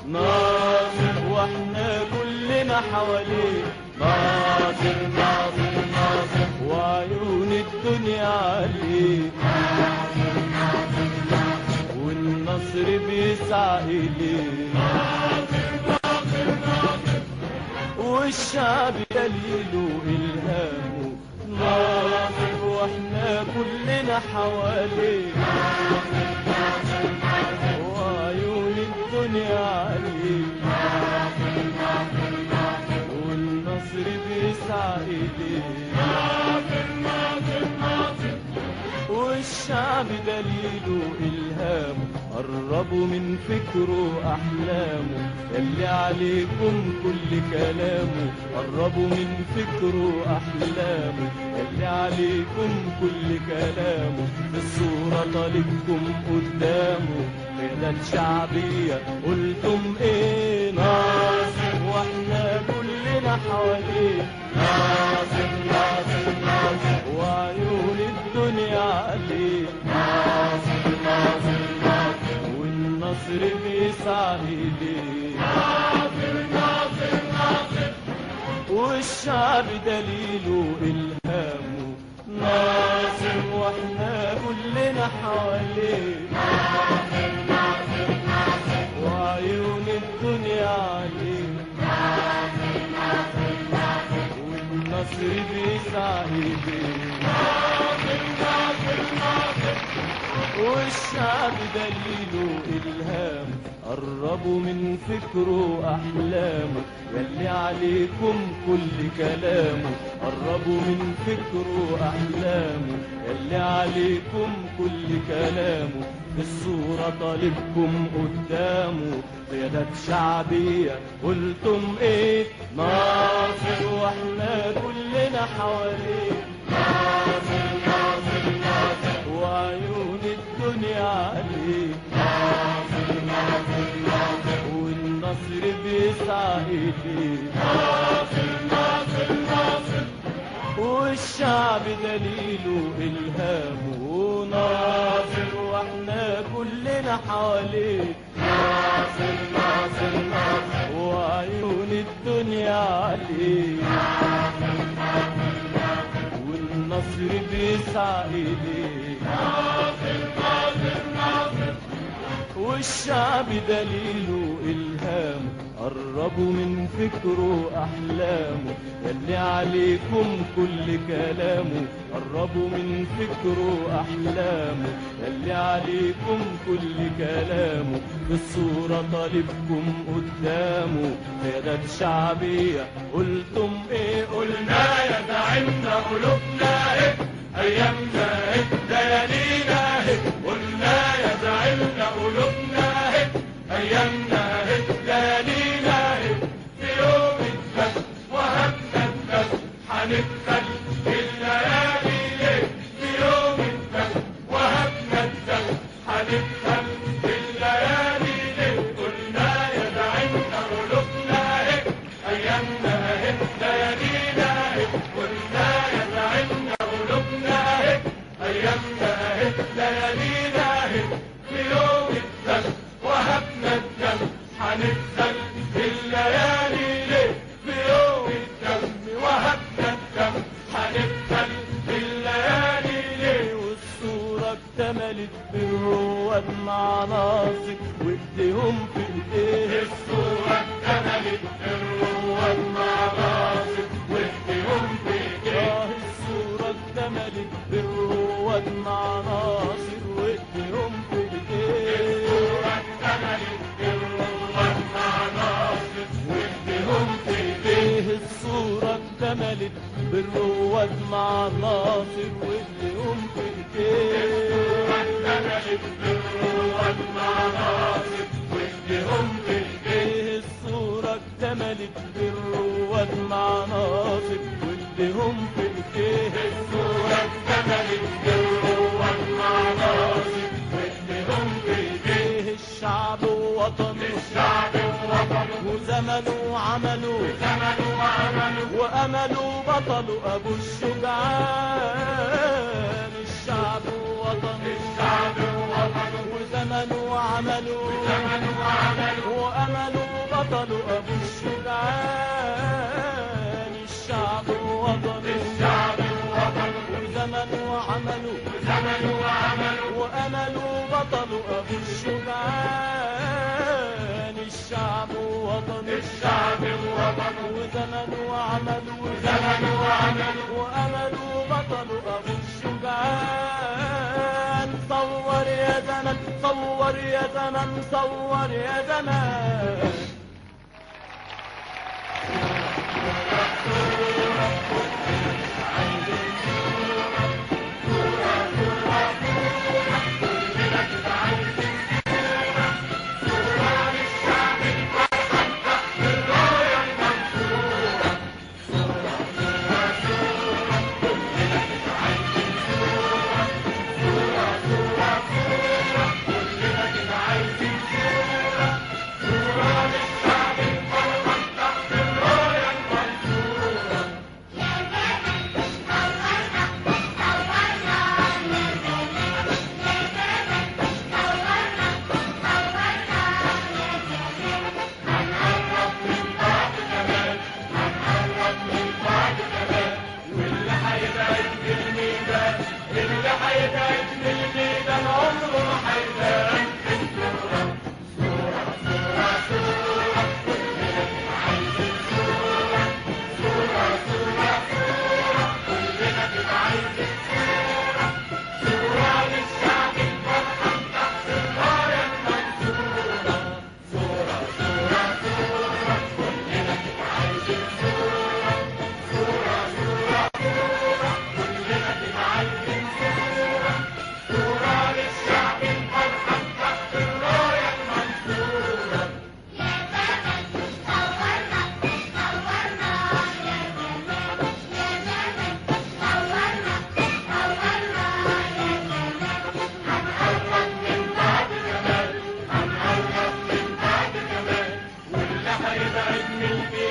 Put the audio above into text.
ناصر واحنا كلنا حواليه ناصر ناصر ناصر وعيون الدنيا عليه والنصر بيسعى إليه والشعب دليله إلهامه ناصر واحنا كلنا حواليه وعيون الدنيا عليه والنصر بيسعى إليه والشعب دليله إلهامه قربوا من فكره أحلامه اللي عليكم كل كلامه قربوا من فكره أحلامه اللي عليكم كل كلامه الصورة طالبكم قدامه قيادات شعبية قلتم ايه ناصر واحنا كلنا حواليه ناصر ناصر ناصر وعيون الدنيا عليه ناصر ناصر ناصر والنصر بيسعى إليه والشعب دليله إلهامه ناصر واحنا كلنا حواليه وعيون الدنيا عليه والنصر بيسعى إليه والشعب دليله إلهام قربوا من فكره أحلامه يلي عليكم كل كلامه قربوا من فكره أحلامه يلي عليكم كل كلامه الصورة طالبكم قدامه قيادات شعبية قلتم ايه ناصر واحنا كلنا حواليه ناصر ناصر ناصر وعيون الدنيا عليه ناصر ناصر ناصر والنصر بيسعى إليه ناصر ناصر ناصر والشعب دليله إلهامه ناصر واحنا كلنا حواليه ناصر ناصر ناصر وعيون الدنيا عليه والنصر بيسعى إليه والشعب دليله إلهام قربوا من فكره أحلامه يلي عليكم كل كلامه قربوا من فكره أحلامه يلي عليكم كل كلامه الصورة طالبكم قدامه قيادات شعبية قلتم ايه قلنا يا زعمنا قلوبنا ايه ايامنا ايه ليالينا ايه قلنا يا زعمنا قلوبنا ايه ايامنا ايه ليالينا ايه في يوم الدم وهبنا الدم هندخل الليالي ليه في يوم الدم وهبنا الدم هندخل الليالي ليه قلنا يا زعمنا قلوبنا ايه ايامنا ايه ليالينا ايه قلنا يا زعمنا قلوبنا ايه ايامنا ايه ليالينا ايه في يوم الدم وهبنا الدم هندخل الليالي ليه في يوم الدم وهبنا الدم هندخل الليالي ليه والصورة اكتملت بالرواد مع ناصر وايديهم في ايديه الصورة اكتملت بالرواد مع ناصر وايديهم في ايديه الصورة اكتملت بالرواد مع ناصر وايديهم في ايديه الصورة اكتملت بالرواد مع ناصر وايديهم في ايديه الصورة اكتملت بالرواد مع ناصر وايديهم في ايديه اكتملت بالرواد مع ناصر وايديهم في ايديه الصورة اكتملت بالرواد مع ناصر وايديهم في ايديه الصورة اكتملت بالرواد مع ناصر وايديهم في ايديه الشعب ووطنه الشعب ووطنه وزمنه وعمله وزمنه وعمله وأمله بطله أبو الشجعان الشعب ووطنه الشعب ووطنه وزمنه وعمله وزمنه وعمله وأمله بطل أبو الشجعان الشعب ووطنه الشعب ووطنه وزمن وعمله وزمن وعمله وأمله بطل أبو الشجعان الشعب ووطنه الشعب ووطنه وزمن وعمله وزمن وعمله وأمله بطل أبو الشجعان صور يا زمن صور يا زمن صور يا زمن واللي هيبعد من الميدان اللي هيبعد من الميدان عمره ما هيبان في الصورة صورة صورة صورة كلنا كده عايزين صورة صورة صورة صورة كلنا كده عايزين صورة صورة للشعب الفرحان تحت الراية المنصورة صورة صورة صورة كلنا كده عايزين صورة صورة صورة صورة كلنا كده عايزين صورة صورة للشعب الفرحان تحت الراية المنصورة هنقرب من بعد كمان واللي هيبعد من البيت